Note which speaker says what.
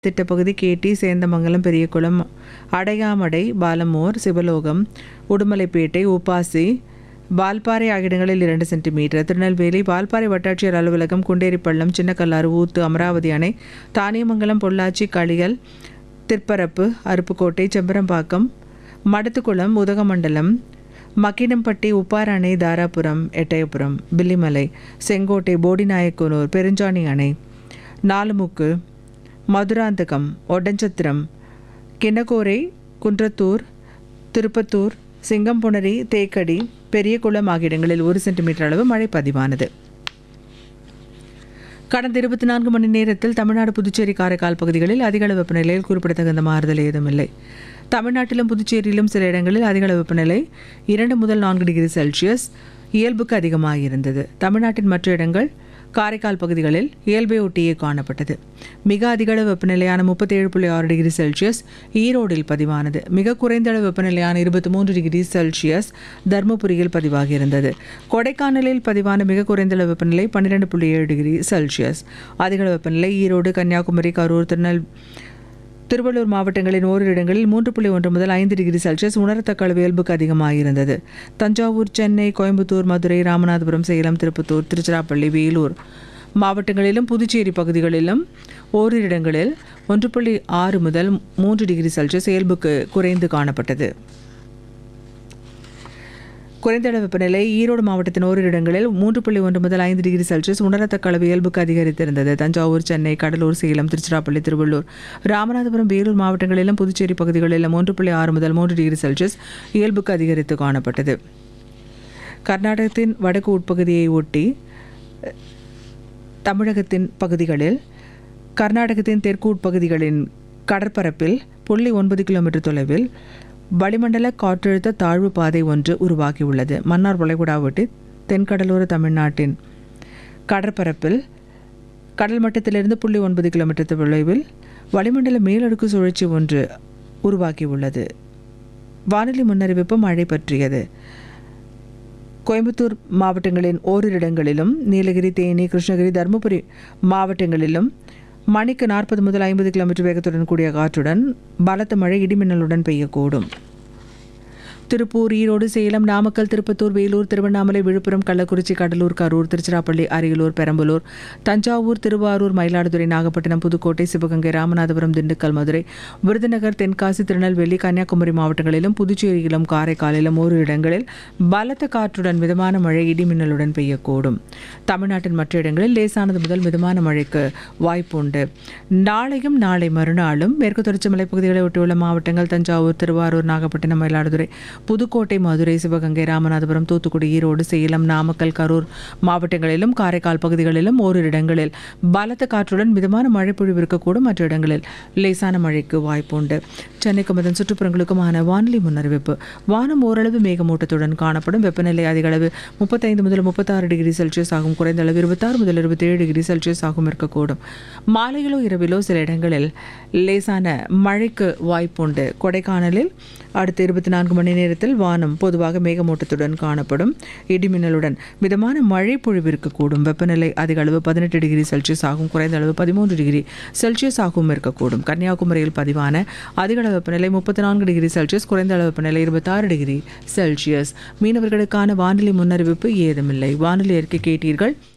Speaker 1: திட்டப்பகுதி கேட்டி சேந்தமங்கலம் பெரியகுளம் அடையாமடை பாலமோர் சிவலோகம் உடுமலைப்பேட்டை உப்பாசி வால்பாறை ஆகிய இடங்களில் இரண்டு சென்டிமீட்டர் திருநெல்வேலி வால்பாறை வட்டாட்சியர் அலுவலகம் குண்டேரிப்பள்ளம் சின்னக்கல்லாறு ஊத்து அமராவதி அணை தானியமங்கலம் பொள்ளாச்சி களியல் திற்பரப்பு அருப்புக்கோட்டை செம்பரம்பாக்கம் மடத்துக்குளம் உதகமண்டலம் மக்கினம்பட்டி உப்பார் அணை தாராபுரம் எட்டயபுரம் பில்லிமலை செங்கோட்டை போடிநாயக்கனூர் பெருஞ்சாணி அணை நாலுமுக்கு மதுராந்தகம் ஒட்டஞ்சத்திரம் கிண்ணக்கோரை குன்றத்தூர் திருப்பத்தூர் சிங்கம்புணரி தேக்கடி பெரியகுளம் ஆகிய இடங்களில் ஒரு சென்டிமீட்டர் அளவு மழை பதிவானது கடந்த இருபத்தி நான்கு மணி நேரத்தில் தமிழ்நாடு புதுச்சேரி காரைக்கால் பகுதிகளில் அதிகளவு வெப்பநிலையில் குறிப்பிடத்தகுந்த மாறுதல் ஏதுமில்லை தமிழ்நாட்டிலும் புதுச்சேரியிலும் சில இடங்களில் அதிகளவு வெப்பநிலை இரண்டு முதல் நான்கு டிகிரி செல்சியஸ் இயல்புக்கு அதிகமாக இருந்தது தமிழ்நாட்டின் மற்ற இடங்கள் காரைக்கால் பகுதிகளில் இயல்பை ஒட்டியே காணப்பட்டது மிக அதிகளவு வெப்பநிலையான முப்பத்தேழு புள்ளி ஆறு டிகிரி செல்சியஸ் ஈரோடில் பதிவானது மிக குறைந்த அளவு வெப்பநிலையான இருபத்தி மூன்று டிகிரி செல்சியஸ் தருமபுரியில் பதிவாகியிருந்தது கொடைக்கானலில் பதிவான மிக குறைந்த அளவு வெப்பநிலை பன்னிரெண்டு புள்ளி ஏழு டிகிரி செல்சியஸ் அதிகளவு வெப்பநிலை ஈரோடு கன்னியாகுமரி கரூர் திருநெல் திருவள்ளூர் மாவட்டங்களின் ஓரிரு இடங்களில் மூன்று புள்ளி ஒன்று முதல் ஐந்து டிகிரி செல்சியஸ் உணரத்தக்க அளவு இயல்புக்கு அதிகமாக இருந்தது தஞ்சாவூர் சென்னை கோயம்புத்தூர் மதுரை ராமநாதபுரம் சேலம் திருப்பத்தூர் திருச்சிராப்பள்ளி வேலூர் மாவட்டங்களிலும் புதுச்சேரி பகுதிகளிலும் ஓரிரு இடங்களில் ஒன்று புள்ளி ஆறு முதல் மூன்று டிகிரி செல்சியஸ் இயல்புக்கு குறைந்து காணப்பட்டது குறைந்த அளவு வெப்பநிலை ஈரோடு மாவட்டத்தின் ஓரிரு இடங்களில் மூன்று புள்ளி ஒன்று முதல் ஐந்து டிகிரி செல்சியஸ் உணரத்தக்க அளவு இயல்புக்கு அதிகரித்திருந்தது தஞ்சாவூர் சென்னை கடலூர் சேலம் திருச்சிராப்பள்ளி திருவள்ளூர் ராமநாதபுரம் வேலூர் மாவட்டங்களிலும் புதுச்சேரி பகுதிகளிலும் மூன்று புள்ளி ஆறு முதல் மூன்று டிகிரி செல்சியஸ் இயல்புக்கு அதிகரித்து காணப்பட்டது கர்நாடகத்தின் வடக்கு உட்பகுதியை ஒட்டி தமிழகத்தின் பகுதிகளில் கர்நாடகத்தின் தெற்கு உட்பகுதிகளின் கடற்பரப்பில் புள்ளி ஒன்பது கிலோமீட்டர் தொலைவில் வளிமண்டல காற்றழுத்த தாழ்வு பாதை ஒன்று உருவாகியுள்ளது மன்னார் வளைகுடா ஒட்டி தென்கடலோர தமிழ்நாட்டின் கடற்பரப்பில் கடல் மட்டத்திலிருந்து புள்ளி ஒன்பது கிலோமீட்டர் தொலைவில் வளிமண்டல மேலடுக்கு சுழற்சி ஒன்று உருவாகியுள்ளது வானிலை முன்னறிவிப்பு மழை பற்றியது கோயம்புத்தூர் மாவட்டங்களின் ஓரிரு இடங்களிலும் நீலகிரி தேனி கிருஷ்ணகிரி தருமபுரி மாவட்டங்களிலும் மணிக்கு நாற்பது முதல் ஐம்பது கிலோமீட்டர் வேகத்துடன் கூடிய காற்றுடன் பலத்த மழை இடிமின்னலுடன் பெய்யக்கூடும் திருப்பூர் ஈரோடு சேலம் நாமக்கல் திருப்பத்தூர் வேலூர் திருவண்ணாமலை விழுப்புரம் கள்ளக்குறிச்சி கடலூர் கரூர் திருச்சிராப்பள்ளி அரியலூர் பெரம்பலூர் தஞ்சாவூர் திருவாரூர் மயிலாடுதுறை நாகப்பட்டினம் புதுக்கோட்டை சிவகங்கை ராமநாதபுரம் திண்டுக்கல் மதுரை விருதுநகர் தென்காசி திருநெல்வேலி கன்னியாகுமரி மாவட்டங்களிலும் புதுச்சேரியிலும் காரைக்காலிலும் ஓரிரு இடங்களில் பலத்த காற்றுடன் மிதமான மழை இடிமின்னலுடன் பெய்யக்கூடும் தமிழ்நாட்டின் மற்ற இடங்களில் லேசானது முதல் மிதமான மழைக்கு வாய்ப்புண்டு நாளையும் நாளை மறுநாளும் மேற்கு தொடர்ச்சி மலைப்பகுதிகளை ஒட்டியுள்ள மாவட்டங்கள் தஞ்சாவூர் திருவாரூர் நாகப்பட்டினம் மயிலாடுதுறை புதுக்கோட்டை மதுரை சிவகங்கை ராமநாதபுரம் தூத்துக்குடி ஈரோடு சேலம் நாமக்கல் கரூர் மாவட்டங்களிலும் காரைக்கால் பகுதிகளிலும் ஓரிரு இடங்களில் பலத்த காற்றுடன் மிதமான மழை பொழிவு இருக்கக்கூடும் மற்ற இடங்களில் லேசான மழைக்கு வாய்ப்புண்டு சென்னைக்கும் அதன் சுற்றுப்புறங்களுக்குமான வானிலை முன்னறிவிப்பு வானம் ஓரளவு மேகமூட்டத்துடன் காணப்படும் வெப்பநிலை அதிக அளவு முப்பத்தைந்து முதல் முப்பத்தாறு டிகிரி செல்சியஸ் ஆகும் குறைந்த அளவு இருபத்தாறு முதல் இருபத்தேழு டிகிரி செல்சியஸ் ஆகும் இருக்கக்கூடும் மாலையிலோ இரவிலோ சில இடங்களில் லேசான மழைக்கு வாய்ப்புண்டு கொடைக்கானலில் அடுத்த இருபத்தி நான்கு மணி நேரத்தில் வானம் பொதுவாக மேகமூட்டத்துடன் காணப்படும் இடிமின்னலுடன் மிதமான மழை பொழிவு இருக்கக்கூடும் வெப்பநிலை அதிக அளவு பதினெட்டு டிகிரி செல்சியஸ் ஆகும் குறைந்த அளவு பதிமூன்று டிகிரி செல்சியஸ் ஆகவும் இருக்கக்கூடும் கன்னியாகுமரியில் பதிவான அதிக அளவு வெப்பநிலை முப்பத்தி நான்கு டிகிரி செல்சியஸ் குறைந்த அளவு வெப்பநிலை இருபத்தாறு டிகிரி செல்சியஸ் மீனவர்களுக்கான வானிலை முன்னறிவிப்பு ஏதுமில்லை வானிலை அறிக்கை கேட்டீர்கள்